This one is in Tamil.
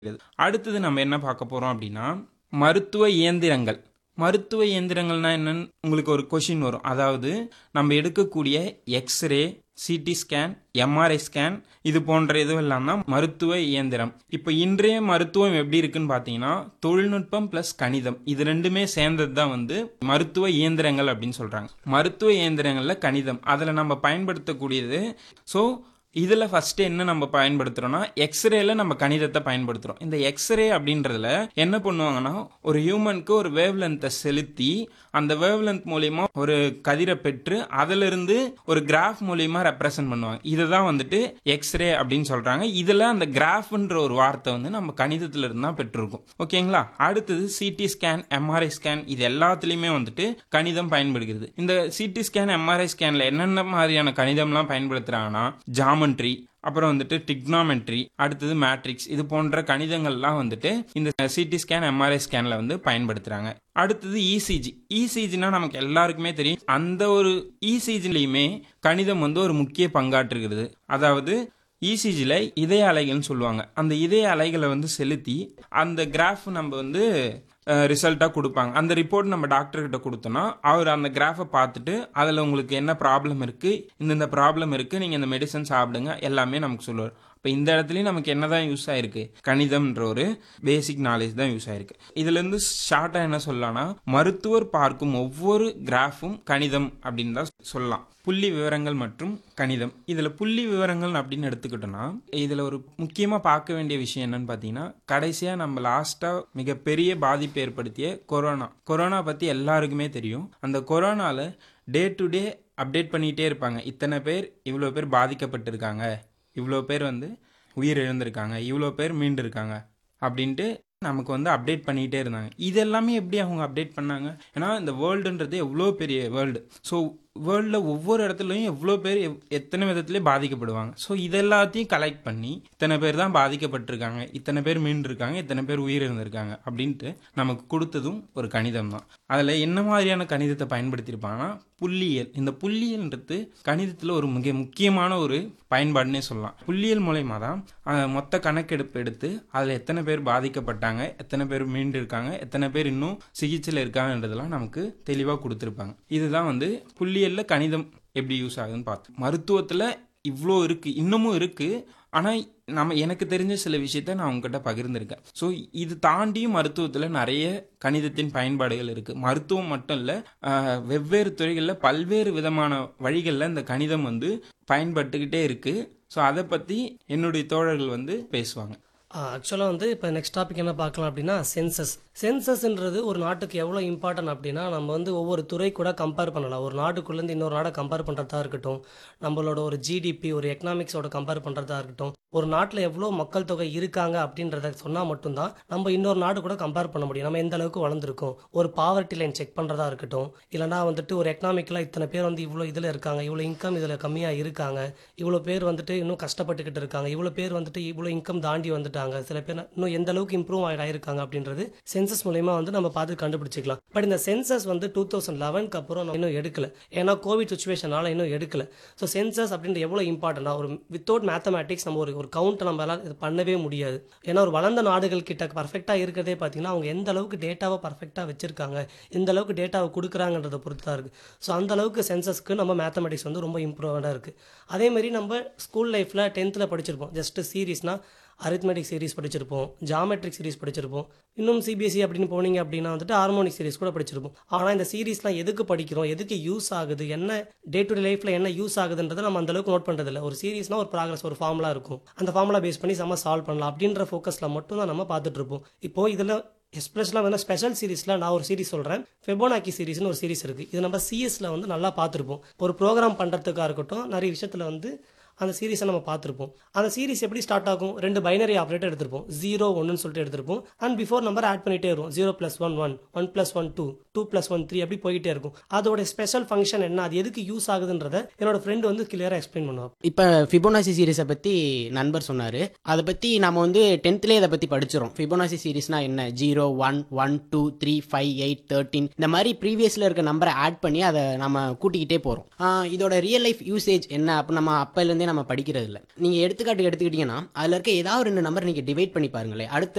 அடுத்தது நம்ம என்ன பார்க்க போறோம் அப்படின்னா மருத்துவ இயந்திரங்கள் மருத்துவ இயந்திரங்கள்னா என்னன்னு உங்களுக்கு ஒரு கொஷின் வரும் அதாவது நம்ம எடுக்கக்கூடிய xray CT scan MRI scan இது போன்ற இதுவெல்லாம் தான் மருத்துவ இயந்திரம் இப்போ இன்றைய மருத்துவம் எப்படி இருக்குன்னு பார்த்தீங்கன்னா தொழில்நுட்பம் ப்ளஸ் கணிதம் இது ரெண்டுமே சேர்ந்தது தான் வந்து மருத்துவ இயந்திரங்கள் அப்படின்னு சொல்கிறாங்க மருத்துவ இயந்திரங்களில் கணிதம் அதில் நம்ம பயன்படுத்தக்கூடியது ஸோ இதில் ஃபஸ்ட்டு என்ன நம்ம பயன்படுத்துகிறோம்னா எக்ஸ்ரேல நம்ம கணிதத்தை பயன்படுத்துகிறோம் இந்த எக்ஸ்ரே அப்படின்றதுல என்ன பண்ணுவாங்கன்னா ஒரு ஹியூமனுக்கு ஒரு வேவ் லென்த்தை செலுத்தி அந்த வேவ் லென்த் மூலியமா ஒரு கதிரை பெற்று அதிலிருந்து ஒரு கிராஃப் மூலியமா ரெப்ரசன்ட் பண்ணுவாங்க இதை தான் வந்துட்டு எக்ஸ்ரே அப்படின்னு சொல்கிறாங்க இதில் அந்த கிராஃப்ன்ற ஒரு வார்த்தை வந்து நம்ம கணிதத்துல இருந்து தான் பெற்றிருக்கோம் ஓகேங்களா அடுத்தது சிடி ஸ்கேன் எம்ஆர்ஐ ஸ்கேன் இது எல்லாத்துலேயுமே வந்துட்டு கணிதம் பயன்படுகிறது இந்த சிடி ஸ்கேன் எம்ஆர்ஐ ஸ்கேனில் என்னென்ன மாதிரியான கணிதம்லாம் பயன்படுத்துகிறாங்கன்னா ஜாமெண்ட்ரி அப்புறம் வந்துட்டு டிக்னாமெட்ரி அடுத்தது மேட்ரிக்ஸ் இது போன்ற கணிதங்கள்லாம் வந்துட்டு இந்த சிடி ஸ்கேன் எம்ஆர்ஐ ஸ்கேனில் வந்து பயன்படுத்துகிறாங்க அடுத்தது இசிஜி இசிஜினா நமக்கு எல்லாருக்குமே தெரியும் அந்த ஒரு இசிஜிலையுமே கணிதம் வந்து ஒரு முக்கிய பங்காற்றுகிறது அதாவது இசிஜியில் இதய அலைகள்னு சொல்லுவாங்க அந்த இதய அலைகளை வந்து செலுத்தி அந்த கிராஃப் நம்ம வந்து ரிசல்ட்டாக கொடுப்பாங்க அந்த ரிப்போர்ட் நம்ம டாக்டர்கிட்ட கொடுத்தோன்னா அவர் அந்த கிராஃபை பார்த்துட்டு அதில் உங்களுக்கு என்ன ப்ராப்ளம் இருக்குது இந்தந்த ப்ராப்ளம் இருக்குது நீங்கள் இந்த மெடிசன் சாப்பிடுங்க எல்லாமே நமக்கு சொல்லுவார் இப்போ இந்த இடத்துலையும் நமக்கு என்ன தான் யூஸ் ஆயிருக்கு கணிதம்ன்ற ஒரு பேசிக் நாலேஜ் தான் யூஸ் ஆயிருக்கு இதுலேருந்து ஷார்ட்டாக என்ன சொல்லலாம்னா மருத்துவர் பார்க்கும் ஒவ்வொரு கிராஃபும் கணிதம் அப்படின்னு தான் சொல்லலாம் புள்ளி விவரங்கள் மற்றும் கணிதம் இதில் புள்ளி விவரங்கள் அப்படின்னு எடுத்துக்கிட்டோம்னா இதில் ஒரு முக்கியமாக பார்க்க வேண்டிய விஷயம் என்னன்னு பார்த்தீங்கன்னா கடைசியாக நம்ம லாஸ்ட்டாக மிகப்பெரிய பாதிப்பு ஏற்படுத்திய கொரோனா கொரோனா பற்றி எல்லாருக்குமே தெரியும் அந்த கொரோனாவில் டே டு டே அப்டேட் பண்ணிகிட்டே இருப்பாங்க இத்தனை பேர் இவ்வளோ பேர் பாதிக்கப்பட்டிருக்காங்க இவ்வளோ பேர் வந்து உயிர் இழந்திருக்காங்க இவ்வளோ பேர் மீண்டு இருக்காங்க அப்படின்ட்டு நமக்கு வந்து அப்டேட் பண்ணிகிட்டே இருந்தாங்க இது எல்லாமே எப்படி அவங்க அப்டேட் பண்ணாங்க ஏன்னா இந்த வேர்ல்டுன்றது எவ்வளோ பெரிய வேர்ல்டு ஸோ வேர்ல்டில் ஒவ்வொரு இடத்துலையும் எவ்வளோ பேர் எத்தனை விதத்துலேயே பாதிக்கப்படுவாங்க ஸோ இதெல்லாத்தையும் கலெக்ட் பண்ணி இத்தனை பேர் தான் பாதிக்கப்பட்டிருக்காங்க இத்தனை பேர் மீண்டு இருக்காங்க இத்தனை பேர் உயிர் இருந்திருக்காங்க அப்படின்ட்டு நமக்கு கொடுத்ததும் ஒரு கணிதம் தான் அதில் என்ன மாதிரியான கணிதத்தை பயன்படுத்தியிருப்பாங்கன்னா புள்ளியியல் இந்த புள்ளியல்ன்றது கணிதத்தில் ஒரு மிக முக்கியமான ஒரு பயன்பாடுனே சொல்லலாம் புள்ளியியல் மூலயமா தான் மொத்த கணக்கெடுப்பு எடுத்து அதில் எத்தனை பேர் பாதிக்கப்பட்டாங்க எத்தனை பேர் மீண்டு இருக்காங்க எத்தனை பேர் இன்னும் சிகிச்சையில் இருக்காங்கன்றதெல்லாம் நமக்கு தெளிவாக கொடுத்துருப்பாங்க இதுதான் வந்து புள்ளியல்ல கணிதம் எப்படி யூஸ் ஆகுதுன்னு பார்த்தோம் மருத்துவத்தில் இவ்வளோ இருக்குது இன்னமும் இருக்குது ஆனால் நம்ம எனக்கு தெரிஞ்ச சில விஷயத்த நான் உங்ககிட்ட பகிர்ந்திருக்கேன் ஸோ இது தாண்டியும் மருத்துவத்தில் நிறைய கணிதத்தின் பயன்பாடுகள் இருக்குது மருத்துவம் மட்டும் இல்லை வெவ்வேறு துறைகளில் பல்வேறு விதமான வழிகளில் இந்த கணிதம் வந்து பயன்பட்டுக்கிட்டே இருக்குது ஸோ அதை பற்றி என்னுடைய தோழர்கள் வந்து பேசுவாங்க ஆக்சுவலாக வந்து இப்போ நெக்ஸ்ட் டாபிக் என்ன பார்க்கலாம் அப்படின்னா சென்சஸ் சென்சஸ்ன்றது ஒரு நாட்டுக்கு எவ்வளோ இம்பார்ட்டன்ட் அப்படின்னா நம்ம வந்து ஒவ்வொரு துறை கூட கம்பேர் பண்ணலாம் ஒரு நாட்டுக்குள்ளேருந்து இன்னொரு நாடை கம்பேர் பண்ணுறதா இருக்கட்டும் நம்மளோட ஒரு ஜிடிபி ஒரு எக்கனாமிக்ஸோட கம்பேர் பண்ணுறதா இருக்கட்டும் ஒரு நாட்டில் எவ்வளோ மக்கள் தொகை இருக்காங்க அப்படின்றத சொன்னால் மட்டும்தான் நம்ம இன்னொரு நாடு கூட கம்பேர் பண்ண முடியும் நம்ம எந்த அளவுக்கு வளர்ந்துருக்கோம் ஒரு பாவர்ட்டி லைன் செக் பண்ணுறதா இருக்கட்டும் இல்லைனா வந்துட்டு ஒரு எக்கனாமிக்கில் இத்தனை பேர் வந்து இவ்வளோ இதில் இருக்காங்க இவ்வளோ இன்கம் இதில் கம்மியாக இருக்காங்க இவ்வளோ பேர் வந்துட்டு இன்னும் கஷ்டப்பட்டுக்கிட்டு இருக்காங்க இவ்வளோ பேர் வந்துட்டு இவ்வளோ இன்கம் தாண்டி வந்துட்டாங்க சில பேர் இன்னும் எந்த அளவுக்கு இம்ப்ரூவ் ஆகிருக்காங்க அப்படின்றது சென்சஸ் மூலயமா வந்து நம்ம பார்த்து கண்டுபிடிச்சிக்கலாம் பட் இந்த சென்சஸ் வந்து டூ தௌசண்ட் லெவனுக்கு அப்புறம் நம்ம இன்னும் எடுக்கல ஏன்னா கோவிட் சுச்சுவேஷனால இன்னும் எடுக்கல ஸோ சென்சஸ் அப்படின்ற எவ்வளோ இம்பார்ட்டண்டா ஒரு வித்தவுட் மேத்தமேட்டிக்ஸ் நம்ம ஒரு ஒரு கவுண்ட் நம்மளால இது பண்ணவே முடியாது ஏன்னா ஒரு வளர்ந்த நாடுகள் கிட்ட பர்ஃபெக்டாக இருக்கிறதே பார்த்தீங்கன்னா அவங்க எந்த அளவுக்கு டேட்டாவை பர்ஃபெக்டாக வச்சிருக்காங்க எந்த அளவுக்கு டேட்டாவை கொடுக்குறாங்கன்றத பொறுத்து தான் இருக்குது ஸோ அந்த அளவுக்கு சென்சஸ்க்கு நம்ம மேத்தமெட்டிக்ஸ் வந்து ரொம்ப இம்ப்ரூவ்டாக இருக்குது அதே மாதிரி நம்ம ஸ்கூல் லைஃப்பில் டென்த்தில் படிச்சிருப்போம் ஜஸ்ட் சீரீஸ்னால் அரித்மெட்டிக் சீரிஸ் படிச்சிருப்போம் ஜாமெட்ரிக் சீரிஸ் படிச்சிருப்போம் இன்னும் சிபிஎஸ்சி அப்படின்னு போனீங்க அப்படின்னா வந்துட்டு ஹார்மோனிக் சீரிஸ் கூட படிச்சிருப்போம் ஆனால் இந்த சீரிஸ்லாம் எதுக்கு படிக்கிறோம் எதுக்கு யூஸ் ஆகுது என்ன டே டு டே லைஃப்பில் என்ன யூஸ் ஆகுதுன்றதை நம்ம அந்தளவுக்கு நோட் பண்ணுறதில்ல ஒரு சீரிஸ்னால் ஒரு ப்ராக்ரஸ் ஒரு ஃபார்முலா இருக்கும் அந்த ஃபார்முலா பேஸ் பண்ணி செம்ம சால்வ் பண்ணலாம் அப்படின்ற ஃபோக்கஸில் மட்டும் தான் நம்ம பார்த்துட்டு இருப்போம் இப்போ இதில் எஸ்பெஷலாக வந்து ஸ்பெஷல் சீரிஸில் நான் ஒரு சீரிஸ் சொல்கிறேன் ஃபெபோனாக்கி சீரிஸ்னு ஒரு சீரிஸ் இருக்குது இது நம்ம சிஎஸில் வந்து நல்லா பார்த்துருப்போம் ஒரு ப்ரோக்ராம் பண்ணுறதுக்காக இருக்கட்டும் நிறைய விஷயத்தில் வந்து அந்த சீரிஸை நம்ம பார்த்துருப்போம் அந்த சீரிஸ் எப்படி ஸ்டார்ட் ஆகும் ரெண்டு பைனரி ஆப்ரேட்டர் எடுத்திருப்போம் ஜீரோ ஒன்னு சொல்லிட்டு எடுத்திருப்போம் அண்ட் பிஃபோர் நம்பர் ஆட் பண்ணிட்டே இருக்கும் zero plus one one one plus one two two plus one three அப்படி போயிட்டே இருக்கும் அதோட ஸ்பெஷல் ஃபங்க்ஷன் என்ன அது எதுக்கு யூஸ் ஆகுதுன்றத என்னோட ஃப்ரெண்டு வந்து கிளியராக எக்ஸ்பிளைன் பண்ணுவார் இப்போ ஃபிபோனாசி சீரிஸை பற்றி நண்பர் சொன்னார் அதை பற்றி நம்ம வந்து டென்த்லேயே இதை பற்றி படிச்சிடும் ஃபிபோனாசி சீரிஸ்னா என்ன zero one one two three five eight thirteen இந்த மாதிரி ப்ரீவியஸில் இருக்க நம்பரை ஆட் பண்ணி அதை நம்ம கூட்டிக்கிட்டே போகிறோம் இதோட ரியல் லைஃப் யூசேஜ் என்ன அப்போ நம்ம அப்போலேருந்தே நம்ம படிக்கிறது இல்லை நீங்கள் எடுத்துக்காட்டு எடுத்துக்கிட்டிங்கன்னா அதில் இருக்க ஏதாவது ரெண்டு நம்பர் நீங்கள் டிவைட் பண்ணி பாருங்களேன் அடுத்த